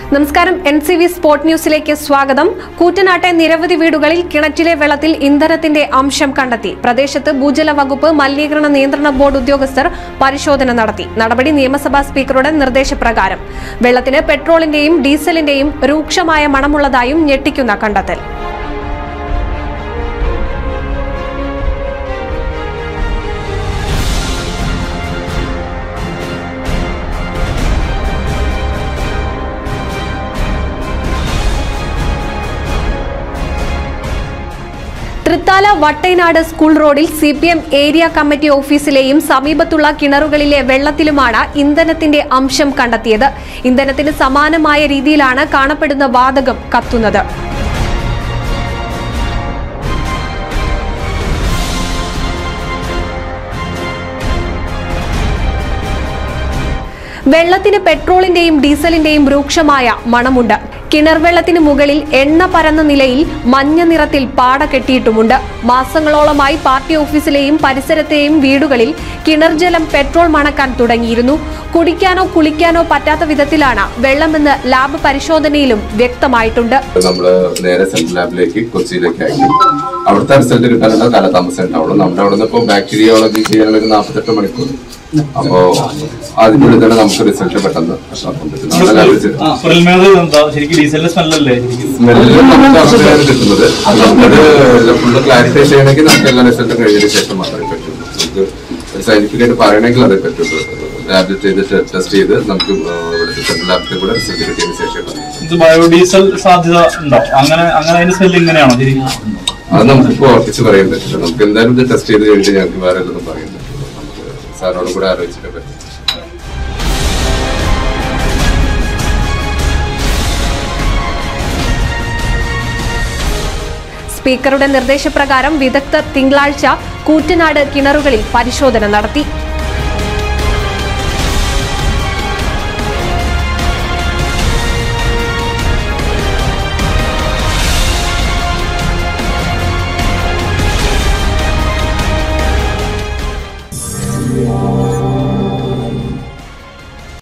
നമസ്കാരം N C V sport ന്യൂസിലേക്ക് സ്വാഗതം കൂറ്റനാട്ടെ നിരവധി വീടുകളിൽ കിണറ്റിലെ വെള്ളത്തിൽ ഇന്ധനത്തിന്റെ അംശം കണ്ടെത്തി പ്രദേശത്ത് ഭൂജല വകുപ്പ് മലിനീകരണ നിയന്ത്രണ ബോർഡ് ഉദ്യോഗസ്ഥർ പരിശോധന നടത്തി നടപടി നിയമസഭാ സ്പീക്കറുടെ നിർദ്ദേശപ്രകാരം വെള്ളത്തിന് പെട്രോളിന്റെയും ഡീസലിന്റെയും രൂക്ഷമായ മണമുള്ളതായും ഞെട്ടിക്കുന്ന കണ്ടെത്തൽ തൃത്താല വട്ടൈനാട് സ്കൂൾ റോഡിൽ C P M area committee ഓഫീസിലെയും സമീപത്തുള്ള കിണറുകളിലെ വെള്ളത്തിലുമാണ് ഇന്ധനത്തിന്റെ അംശം കണ്ടെത്തിയത് ഇന്ധനത്തിന് സമാനമായ രീതിയിലാണ് കാണപ്പെടുന്ന വാതകം കത്തുന്നത് വെള്ളത്തിന് പെട്രോളിന്റെയും ഡീസലിന്റെയും രൂക്ഷമായ മണമുണ്ട് കിണർ വെള്ളത്തിന് മുകളിൽ എണ്ണ പരന്ന നിലയിൽ മഞ്ഞ നിറത്തിൽ പാട കെട്ടിയിട്ടുമുണ്ട് മാസങ്ങളോളമായി പാർട്ടി ഓഫീസിലെയും പരിസരത്തെയും വീടുകളിൽ കിണർ ജലം പെട്രോൾ മണക്കാൻ തുടങ്ങിയിരുന്നു കുടിക്കാനോ കുളിക്കാനോ പറ്റാത്ത വിധത്തിലാണ് വെള്ളമെന്ന് ലാബ് പരിശോധനയിലും വ്യക്തമായിട്ടുണ്ട് നമ്മള് നേരെ സെൻട്രൽ ലാബിലേക്ക് കൊച്ചിയിലേക്ക് അയക്കും അവിടുത്തെ റിസൾട്ട് കിട്ടാനുള്ള കാലതാമസം ഉണ്ടാവുള്ളൂ നമ്മുടെ അവിടെ നിന്ന് ഇപ്പോൾ ബാക്ടീരിയോളജി ചെയ്യാനുള്ള ഒരു നാൽപ്പത്തെട്ട് മണിക്കൂർ അപ്പോ അതിനുള്ളിൽ തന്നെ നമുക്ക് റിസൾട്ട് പെട്ടെന്ന് ഇതാക്കാൻ പറ്റും. നമ്മുടെ ലാബിൽ ചെല്ലും. ആ, സ്മെല്ല് എന്താ ശരിക്കും ഡീസലിന്റെ സ്മെല്ലല്ലേ ശരിക്കും സ്മെല്ല് നമുക്ക് അവിടെയാണ് കിട്ടുന്നത് നമുക്കത് ഫുള്ള് ക്ലാരിഫൈ ചെയ്യണമെങ്കിൽ നമുക്ക് എല്ലാ റിസൾട്ടും കഴിഞ്ഞതിന് ശേഷം മാത്രമേ പറ്റുള്ളൂ നമുക്ക് സയന്റിഫിക് ആയിട്ട് പറയണമെങ്കിൽ അതേ പറ്റുള്ളൂ ലാബിൽ ചെയ്ത് ടെസ്റ്റ് ചെയ്ത് നമുക്ക് ഇവിടുത്തെ സെൻട്രൽ ലാബിൽ കൂടെ റിസൾട്ട് കിട്ടിയതിന് ശേഷം പറയാം ഇത് ബയോഡീസൽ സാധ്യത ഉണ്ടോ അങ്ങനെ അങ്ങനെ അതിന്റെ സ്മെല്ല് ഇങ്ങനെയാണോ ശരിക്കും അത് നമുക്കിപ്പോ ഉറപ്പിച്ച് പറയാൻ പറ്റില്ല നമുക്ക് എന്തായാലും ഇത് ടെസ്റ്റ് ചെയ്ത് കഴിഞ്ഞിട്ട് ഞങ്ങൾക്ക് വേറെ എല്ലാം പറയാൻ പറ്റില്ല നമുക്ക് സാറിനോട് കൂടെ ആലോചിച്ചിട്ട് പറ്റും സ്പീക്കറുടെ നിർദ്ദേശപ്രകാരം വിദഗ്ധർ തിങ്കളാഴ്ച കൂറ്റനാട് കിണറുകളിൽ പരിശോധന നടത്തി